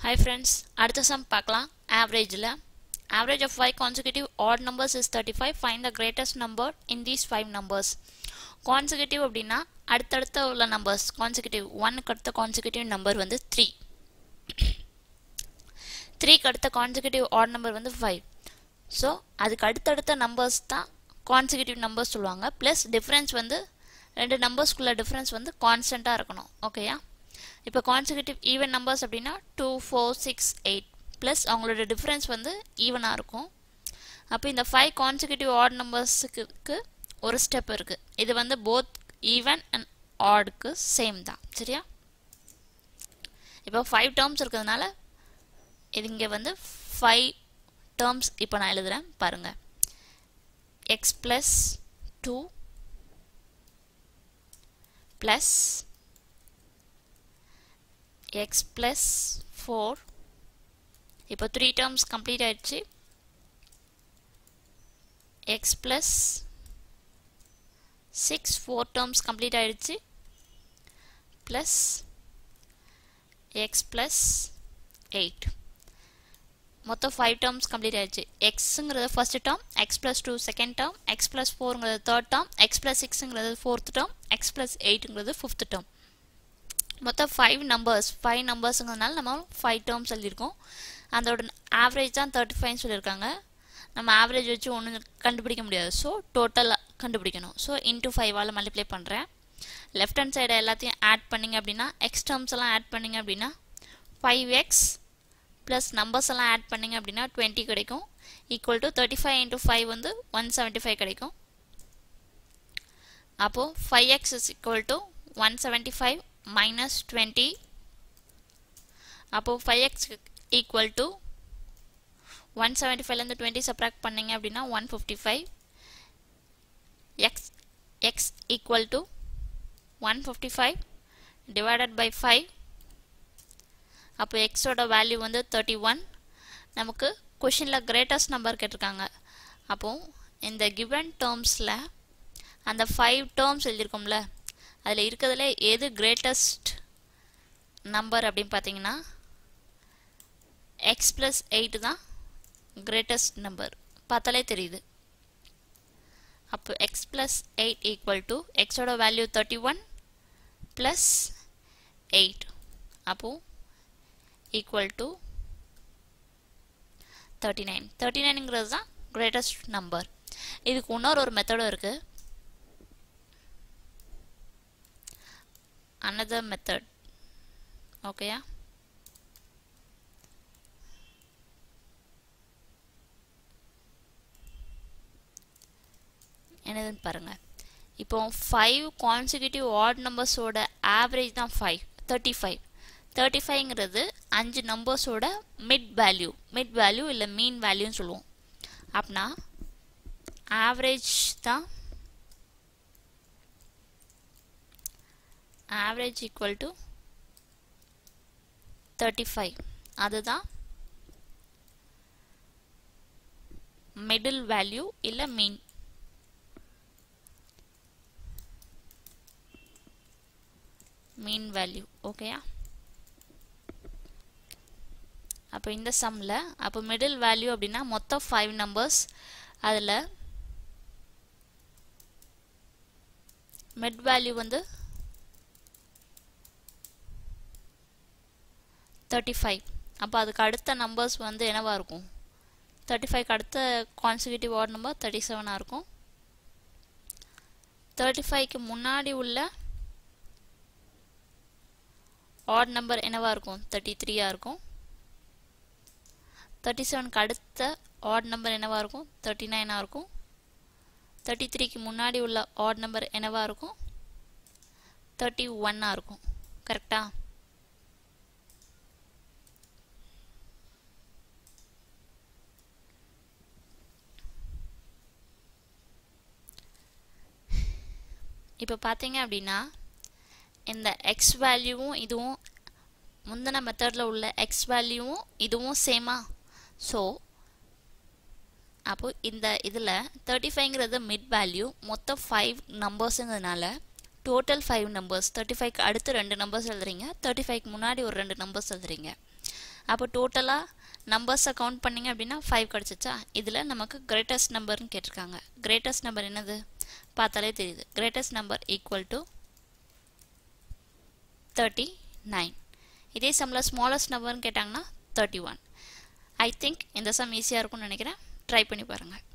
hi friends அடுத்த sum பார்க்கலாம் ஆவரேஜில் average of five consecutive odd numbers is thirty five find the greatest number in these five numbers consecutive அப்படின்னா அடுத்தடுத்த உள்ள numbers consecutive ஒன்னுக்கு அடுத்த கான்சிக்யூட்டிவ் நம்பர் வந்து த்ரீ த்ரீக்கு அடுத்த கான்சிக்யூட்டிவ் ஆட் நம்பர் வந்து ஃபைவ் ஸோ அதுக்கு அடுத்தடுத்த நம்பர்ஸ் தான் கான்சிக்யூட்டிவ் நம்பர்ஸ் சொல்லுவாங்க ப்ளஸ் டிஃப்ரென்ஸ் வந்து ரெண்டு நம்பர்ஸ்குள்ள டிஃப்ரென்ஸ் வந்து கான்ஸ்டண்ட்டாக இருக்கணும் ஓகேயா இப்போ கான்சிக்யூட்டிவ் ஈவன் நம்பர்ஸ் அப்படின்னா two four six eight plus அவங்களோட டிஃப்ரென்ஸ் வந்து ஈவனாக இருக்கும் அப்போ இந்த ஃபைவ் கான்சிக்யூட்டிவ் ஆட் நம்பர்ஸுக்கு ஒரு ஸ்டெப் இருக்குது இது வந்து போத் ஈவன் அண்ட் ஆடுக்கு சேம் தான் சரியா இப்போ ஃபைவ் டேர்ம்ஸ் இருக்கிறதுனால இது இங்கே வந்து ஃபைவ் டேர்ம்ஸ் இப்போ நான் எழுதுகிறேன் பாருங்கள் x plus two plus x plus four இப்போ த்ரீ டேர்ம்ஸ் கம்ப்ளீட் ஆயிடுச்சு x plus six four terms complete ஆயிடுச்சு ப்ளஸ் எக்ஸ் ப்ளஸ் எயிட் மொத்தம் ஃபைவ் டேர்ம்ஸ் கம்ப்ளீட் ஆயிடுச்சு எக்ஸுங்கிறது first term x plus two second term x plus ஃபோருங்கிறது third term x plus சிக்ஸுங்கிறது fourth term x plus எயிட்டுங்கிறது fifth term மொத்தம் five numbers five நம்பர்ஸுங்கிறதுனால நம்ம ஃபைவ் டேர்ம்ஸ் எழுதியிருக்கோம் அதோட ஆவரேஜ் தான் தேர்ட்டி ஃபைவ்னு சொல்லியிருக்காங்க நம்ம ஆவரேஜ் வச்சு ஒன்றும் கண்டுபிடிக்க முடியாது ஸோ டோட்டலாக கண்டுபிடிக்கணும் ஸோ இன்ட்டு ஃபைவால் மல்டிப்ளை பண்ணுறேன் லெஃப்ட் ஹேண்ட் சைடு எல்லாத்தையும் ஆட் பண்ணிங்க அப்படின்னா எக்ஸ் டேர்ம்ஸ் எல்லாம் ஆட் பண்ணிங்க அப்படின்னா ஃபைவ் எக்ஸ் ப்ளஸ் நம்பர்ஸ் எல்லாம் ஆட் பண்ணிங்க அப்படின்னா டுவெண்ட்டி கிடைக்கும் equal to thirty five into five வந்து ஒன் செவன்ட்டி ஃபைவ் கிடைக்கும் அப்போது five x is equal to one seventy five minus twenty அப்போது five x equal to one seventy ஃபைவ்லேருந்து twenty subtract பண்ணிங்க அப்படின்னா one fifty five X X equal to one fifty five divided by five அப்போ எக்ஸோட value வந்து thirty one நமக்கு கொஷினில் greatest number கேட்டிருக்காங்க அப்போது இந்த கிவன் டேர்ம்ஸில் அந்த ஃபைவ் டேர்ம்ஸ் எழுதியிருக்கோம்ல அதில் இருக்கிறதுல எது கிரேட்டஸ்ட் நம்பர் அப்படின்னு பார்த்தீங்கன்னா எக்ஸ் ப்ளஸ் எயிட் தான் கிரேட்டஸ்ட் நம்பர் பார்த்தாலே தெரியுது அப்போ x plus eight equal to எக்ஸோட value thirty one plus eight அப்போது equal to thirty nine thirty நைனுங்கிறது தான் கிரேட்டஸ்ட் நம்பர் இதுக்கு இன்னொரு ஒரு மெத்தடும் இருக்குது another method ஓகேயா என்னதுன்னு பாருங்க இப்போ ஃபைவ் கான்சிக்யூட்டிவ் ஆட் நம்பர்ஸோட ஆவரேஜ் தான் ஃபைவ் தேர்ட்டி ஃபைவ் தேர்ட்டி ஃபைவ்ங்கிறது அஞ்சு நம்பர்ஸோட மிட் வேல்யூ மிட் வேல்யூ இல்லை மீன் வேல்யூன்னு சொல்லுவோம் அப்படின்னா ஆவரேஜ் தான் average equal to thirty five அதுதான் மிடில் வேல்யூ இல்லை மீன் மீன் வேல்யூ ஓகேயா அப்போ இந்த சம்மில் அப்போ மிடில் வேல்யூ அப்படின்னா மொத்தம் ஃபைவ் நம்பர்ஸ் அதில் மிட் வேல்யூ வந்து தேர்ட்டி ஃபைவ் அப்போ அதுக்கு அடுத்த நம்பர்ஸ் வந்து என்னவாக இருக்கும் தேர்ட்டி ஃபைவ்க்கு அடுத்த கான்சிக்யூட்டிவ் ஆட் நம்பர் தேர்ட்டி செவனாக இருக்கும் தேர்ட்டி ஃபைவ்க்கு முன்னாடி உள்ள ஆட் நம்பர் என்னவாக இருக்கும் தேர்ட்டி த்ரீயாக இருக்கும் தேர்ட்டி செவனுக்கு அடுத்த ஆட் நம்பர் என்னவாக இருக்கும் தேர்ட்டி நைனாக இருக்கும் தேர்ட்டி த்ரீக்கு முன்னாடி உள்ள ஆட் நம்பர் என்னவாக இருக்கும் தேர்ட்டி ஒன்னாக இருக்கும் கரெக்டாக இப்போ பார்த்தீங்க அப்படின்னா இந்த எக்ஸ் வேல்யூவும் இதுவும் முந்தின மெத்தடில் உள்ள எக்ஸ் வேல்யூவும் இதுவும் சேமா ஸோ அப்போது இந்த இதில் தேர்ட்டி ஃபைவ்ங்கிறது மிட் வேல்யூ மொத்தம் ஃபைவ் நம்பர்ஸுங்கிறதுனால டோட்டல் ஃபைவ் நம்பர்ஸ் தேர்ட்டி ஃபைவ்க்கு அடுத்து ரெண்டு நம்பர்ஸ் எழுதுறீங்க தேர்ட்டி ஃபைவ்க்கு முன்னாடி ஒரு ரெண்டு நம்பர்ஸ் எழுதுறீங்க அப்போ டோட்டலாக நம்பர்ஸை கவுண்ட் பண்ணிங்க அப்படின்னா ஃபைவ் கிடச்சிச்சா இதில் நமக்கு கிரேட்டஸ்ட் நம்பர்னு கேட்டிருக்காங்க கிரேட்டஸ்ட் நம்பர் என்னது பார்த்தாலே தெரியுது greatest number equal to thirty nine இதே சம்மில் ஸ்மாலஸ்ட் நம்பர்னு கேட்டாங்கன்னா தேர்ட்டி ஒன் ஐ திங்க் இந்த சம் ஈஸியாக இருக்கும்னு நினைக்கிறேன் ட்ரை பண்ணி பாருங்கள்